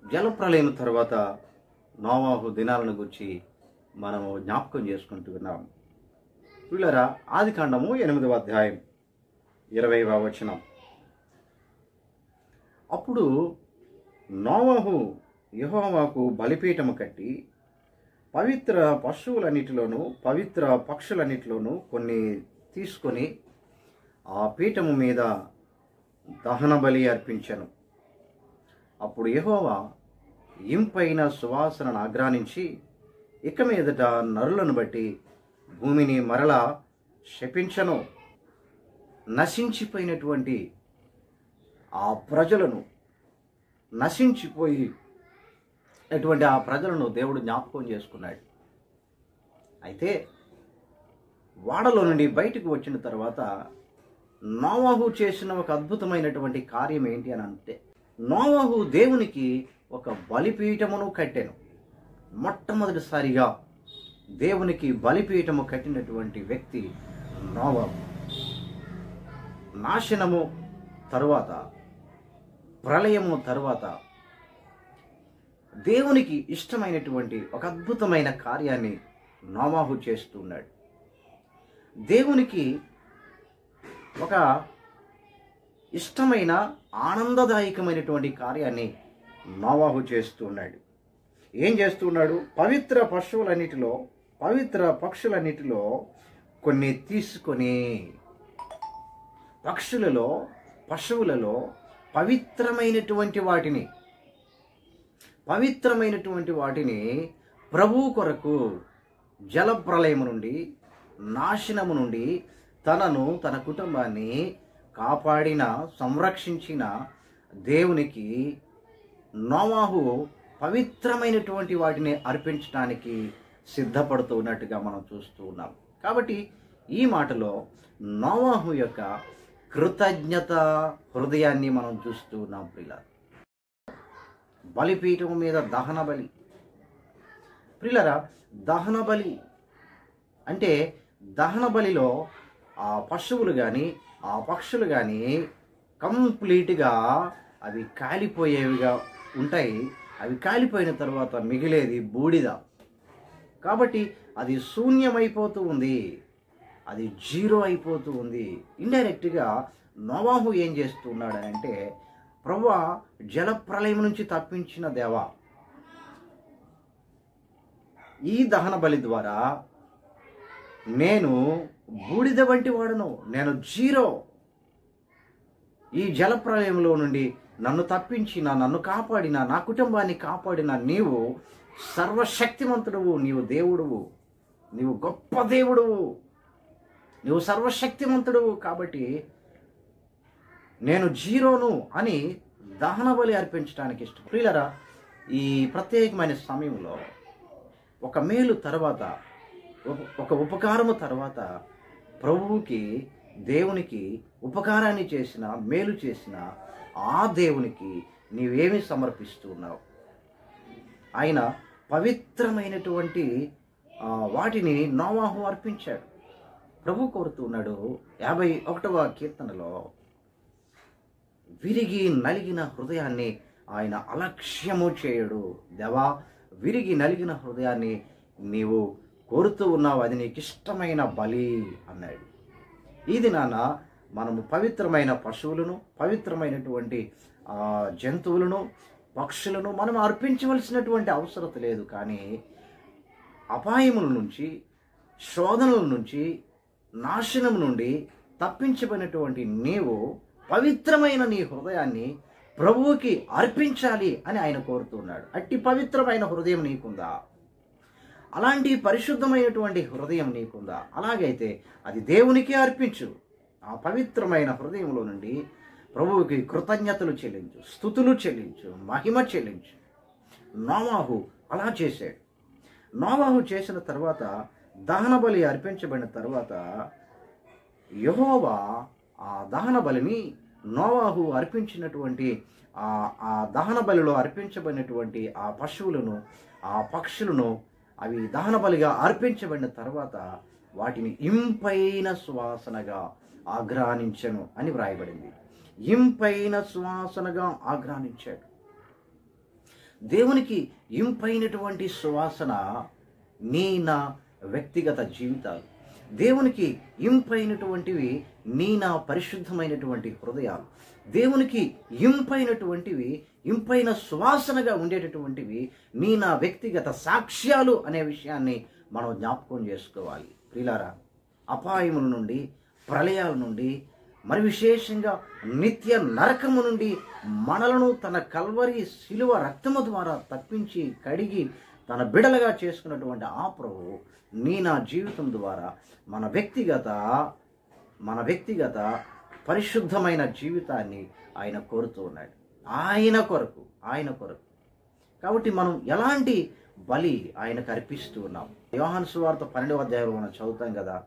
జలప్రలయం తర్వాత నోవాహు దినాలను గురించి మనము జ్ఞాపకం చేసుకుంటూ ఉన్నాం పిల్లరా ఆది కాండము ఎనిమిదవ అధ్యాయం ఇరవైవ వచనం అప్పుడు నోవహు యెహోవాకు బలిపీఠము కట్టి పవిత్ర పశువులన్నిటిలోనూ పవిత్ర పక్షులన్నిటిలోనూ కొన్ని తీసుకొని ఆ పీఠము మీద దహన బలి అర్పించను అప్పుడు యెహోవా ఇంపైన సువాసనను ఆగ్రానించి ఇక మీదట నరులను బట్టి భూమిని మరలా శపించను నశించిపోయినటువంటి ఆ ప్రజలను నశించిపోయి అటువంటి ఆ ప్రజలను దేవుడు జ్ఞాపకం చేసుకున్నాడు అయితే వాడలో నుండి బయటకు వచ్చిన తర్వాత నోవాహు చేసిన ఒక అద్భుతమైనటువంటి కార్యం ఏంటి అని అంటే నోవాహు దేవునికి ఒక బలిపీఠమును కట్టెను మొట్టమొదటిసారిగా దేవునికి బలిపీఠము కట్టినటువంటి వ్యక్తి నోవాహు నాశనము తరువాత ప్రళయము తరువాత దేవునికి ఇష్టమైనటువంటి ఒక అద్భుతమైన కార్యాన్ని నోవాహు చేస్తున్నాడు దేవునికి ఒక ఇష్టమైన ఆనందదాయకమైనటువంటి కార్యాన్ని నోవాహు చేస్తున్నాడు ఏం చేస్తున్నాడు పవిత్ర పశువులన్నిటిలో పవిత్ర పక్షులన్నిటిలో కొన్ని తీసుకొని పక్షులలో పశువులలో పవిత్రమైనటువంటి వాటిని పవిత్రమైనటువంటి వాటిని ప్రభు కొరకు జలప్రలయము నుండి నాశనము నుండి తనను తన కుటుంబాన్ని కాపాడిన సంరక్షించిన దేవునికి నోవాహు పవిత్రమైనటువంటి వాటిని అర్పించడానికి సిద్ధపడుతూ ఉన్నట్టుగా మనం చూస్తూ ఉన్నాం కాబట్టి ఈ మాటలో నోవాహు యొక్క కృతజ్ఞత హృదయాన్ని మనం చూస్తూ ఉన్నాం ప్రియుల బలిపీఠం మీద దహన బలి ప్రియులరా దహన బలి అంటే దహన బలిలో ఆ పశువులు కానీ ఆ పక్షులు కానీ కంప్లీట్గా అవి కాలిపోయేవిగా ఉంటాయి అవి కాలిపోయిన తర్వాత మిగిలేది బూడిద కాబట్టి అది శూన్యమైపోతూ ఉంది అది జీరో అయిపోతూ ఉంది ఇండైరెక్ట్గా నోవాహు ఏం చేస్తున్నాడు అంటే ప్రభు జలప్రలయం నుంచి తప్పించిన దేవా ఈ దహన బలి ద్వారా నేను బూడిద వంటి వాడను నేను జీరో ఈ జలప్రలయంలో నుండి నన్ను తప్పించిన నన్ను కాపాడిన నా కుటుంబాన్ని కాపాడిన నీవు సర్వశక్తిమంతుడువు నీవు దేవుడువు నీవు గొప్ప దేవుడువు నువ్వు సర్వశక్తిమంతుడువు కాబట్టి నేను జీరోను అని దహన బలి అర్పించడానికి ఇష్టం ప్రియులరా ఈ ప్రత్యేకమైన సమయంలో ఒక మేలు తర్వాత ఒక- ఒక ఉపకారము తర్వాత ప్రభువుకి దేవునికి ఉపకారాన్ని చేసిన మేలు చేసిన ఆ దేవునికి నీవేమి సమర్పిస్తూ ఉన్నావు ఆయన పవిత్రమైనటువంటి ఆ, వాటిని నోవాహు అర్పించాడు ప్రభు కోరుతున్నాడు యాభై ఒకటవ కీర్తనలో విరిగి నలిగిన హృదయాన్ని ఆయన అలక్ష్యము చేయడు దేవా విరిగి నలిగిన హృదయాన్ని నీవు కోరుతూ ఉన్నావు అది నీకు ఇష్టమైన బలి అన్నాడు ఈ దినాన మనము పవిత్రమైన పశువులను పవిత్రమైనటువంటి ఆ, జంతువులను పక్షులను మనం అర్పించవలసినటువంటి అవసరం లేదు కానీ అపాయముల నుంచి శోధనల నుంచి నాశనం నుండి తప్పించబడినటువంటి నీవు పవిత్రమైన నీ హృదయాన్ని ప్రభువుకి అర్పించాలి అని ఆయన కోరుతున్నాడు అట్టి పవిత్రమైన హృదయం నీకుందా అలాంటి పరిశుద్ధమైనటువంటి హృదయం నీకుందా అలాగైతే అది దేవునికి అర్పించు ఆ పవిత్రమైన హృదయంలో నుండి ప్రభువుకి కృతజ్ఞతలు చెల్లించు స్థుతులు చెల్లించు మహిమ చెల్లించు నోవాహు అలా చేశాడు నోవాహు చేసిన తర్వాత దహన బలి అర్పించబడిన తర్వాత యహోవా ఆ దహన బలిని నోవాహు అర్పించినటువంటి ఆ ఆ దహన బలిలో అర్పించబడినటువంటి ఆ పశువులను ఆ పక్షులను అవి దహన బలిగా అర్పించబడిన తర్వాత వాటిని ఇంపైన సువాసనగా ఆగ్రానించను అని వ్రాయబడింది ఇంపైన సువాసనగా ఆగ్రానించాడు దేవునికి ఇంపైనటువంటి సువాసన నీ నా వ్యక్తిగత జీవితాలు దేవునికి ఇంపైనటువంటివి నీ నా పరిశుద్ధమైనటువంటి హృదయాలు దేవునికి ఇంపైనటువంటివి ఇంపైన సువాసనగా ఉండేటటువంటివి నీ నా వ్యక్తిగత సాక్ష్యాలు అనే విషయాన్ని మనం జ్ఞాపకం చేసుకోవాలి ప్రిలారా అపాయముల నుండి ప్రళయాల నుండి మరి విశేషంగా నిత్య నరకము నుండి మనలను తన కల్వరి శిలువ రక్తము ద్వారా తప్పించి కడిగి తన బిడలుగా చేసుకున్నటువంటి ఆ ప్రభు నీ నా జీవితం ద్వారా మన వ్యక్తిగత మన వ్యక్తిగత పరిశుద్ధమైన జీవితాన్ని ఆయన కోరుతూ ఉన్నాడు ఆయన కొరకు ఆయన కొరకు కాబట్టి మనం ఎలాంటి బలి ఆయనకు అర్పిస్తూ ఉన్నాం యోహాను సువార్త పన్నెండవ అధ్యాయంలో మనం చదువుతాం కదా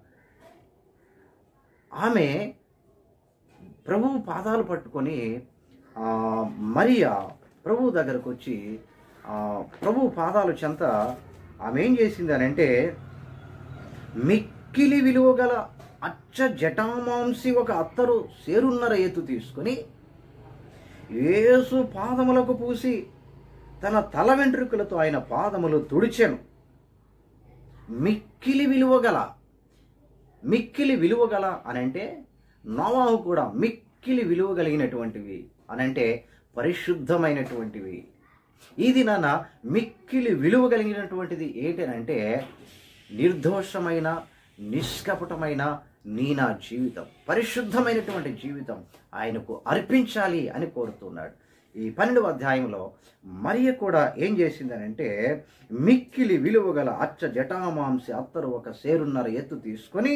ఆమె ప్రభువు పాదాలు పట్టుకొని ఆ, మరియా ప్రభువు దగ్గరకు వచ్చి ఆ, ప్రభువు పాదాలు చెంత ఆమె ఏం చేసింది అని అంటే మిక్కిలి విలువ గల అచ్చ జటామాంసి ఒక అత్తరు సేరున్నర ఎత్తు తీసుకొని యేసు పాదములకు పూసి తన తల వెంట్రుకలతో ఆయన పాదములు తుడిచెను మిక్కిలి విలువ గల మిక్కిలి విలువ గల అని అంటే నోవాహు కూడా మిక్కిలి విలువ కలిగినటువంటివి అని అంటే పరిశుద్ధమైనటువంటివి ఇది నాన్న మిక్కిలి విలువ కలిగినటువంటిది ఏంటనంటే నిర్దోషమైన నిష్కపటమైన నీ నా జీవితం పరిశుద్ధమైనటువంటి జీవితం ఆయనకు అర్పించాలి అని కోరుతున్నాడు ఈ పన్నెండవ అధ్యాయంలో మరియ కూడా ఏం చేసిందనంటే మిక్కిలి విలువ గల అచ్చ జటామాంసి అత్తరు ఒక సేరున్నర ఎత్తు తీసుకొని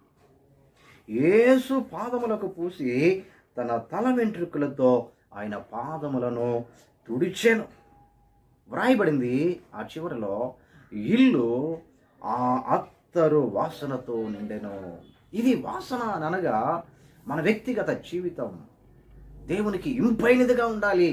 యేసు పాదములకు పూసి తన తల వెంట్రుకలతో ఆయన పాదములను తుడిచెను వ్రాయబడింది ఆ చివరిలో ఇల్లు ఆ అత్తరు వాసనతో నిండెను ఇది వాసన అని అనగా మన వ్యక్తిగత జీవితం దేవునికి ఇంపైనదిగా ఉండాలి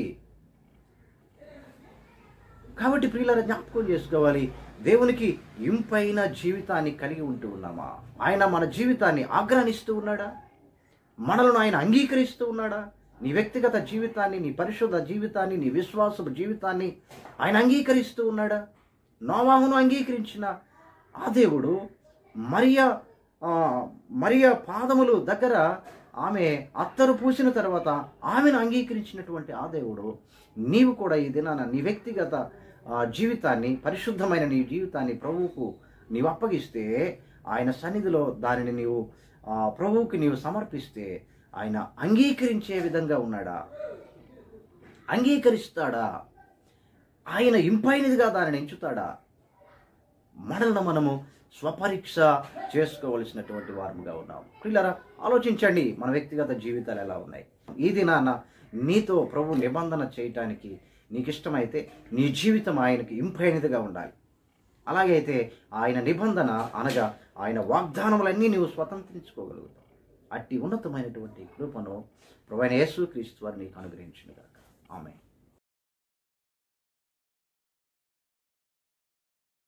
కాబట్టి ప్రియుల జ్ఞాపకం చేసుకోవాలి దేవునికి ఇంపైన జీవితాన్ని కలిగి ఉంటూ ఉన్నామా ఆయన మన జీవితాన్ని ఆగ్రహిస్తూ ఉన్నాడా మనలను ఆయన అంగీకరిస్తూ ఉన్నాడా నీ వ్యక్తిగత జీవితాన్ని నీ పరిశుద్ధ జీవితాన్ని నీ విశ్వాసపు జీవితాన్ని ఆయన అంగీకరిస్తూ ఉన్నాడా నోవాహును అంగీకరించిన ఆ దేవుడు మరియ ఆ, మరియ పాదములు దగ్గర ఆమె అత్తరు పూసిన తర్వాత ఆమెను అంగీకరించినటువంటి ఆ దేవుడు నీవు కూడా ఈ దినాన నీ వ్యక్తిగత ఆ, జీవితాన్ని పరిశుద్ధమైన నీ జీవితాన్ని ప్రభువుకు నీవు అప్పగిస్తే ఆయన సన్నిధిలో దానిని నీవు ఆ, ప్రభువుకి నీవు సమర్పిస్తే ఆయన అంగీకరించే విధంగా ఉన్నాడా అంగీకరిస్తాడా ఆయన ఇంపైనదిగా దానిని ఎంచుతాడా మనల్ని మనము స్వపరీక్ష చేసుకోవలసినటువంటి వారముగా ఉన్నాం పిల్లరా ఆలోచించండి మన వ్యక్తిగత జీవితాలు ఎలా ఉన్నాయి ఈ దినాన నీతో ప్రభు నిబంధన చేయటానికి నీకు ఇష్టమైతే నీ జీవితం ఆయనకి ఇంపైనదిగా ఉండాలి అలాగైతే ఆయన నిబంధన అనగా ఆయన వాగ్దానములన్నీ నీవు స్వతంత్రించుకోగలుగుతావు అట్టి ఉన్నతమైనటువంటి కృపను ప్రభు యేసు క్రీస్తు వారు నీకు అనుగ్రహించిన ఆమె